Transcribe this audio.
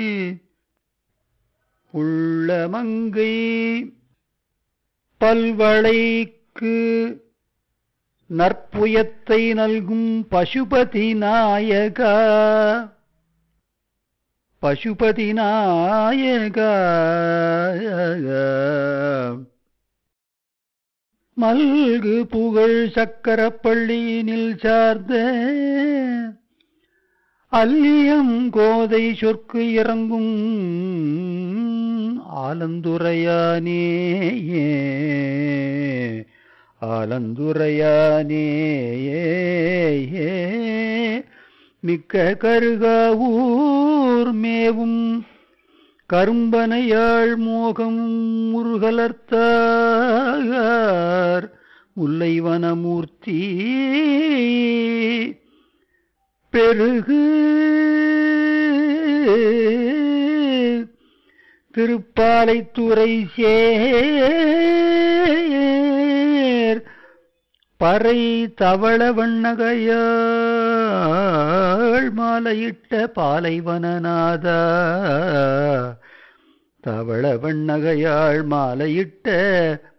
உள்ளமங்கை பல்வளைக்கு நற்புயத்தை நல்கும் பசுபதி நாயகா பசுபதி நாயகா மல்கு புகழ் சக்கரப்பள்ளியினில் சார்ந்த அல்லியம் கோதை சொற்கு இறங்கும் ஆலந்துரையானே ஆலந்துரையானே மிக்க கருகாவூர் மேவும் கரும்பனையாள் மோகம் முருகலர்த்தார் முல்லைவனமூர்த்தி பெருகு திருப்பாலைத்துறை சேர் பறை தவள வண்ணகையாள் மாலையிட்ட பாலைவனநாதா தவள வண்ணகையாள் மாலையிட்ட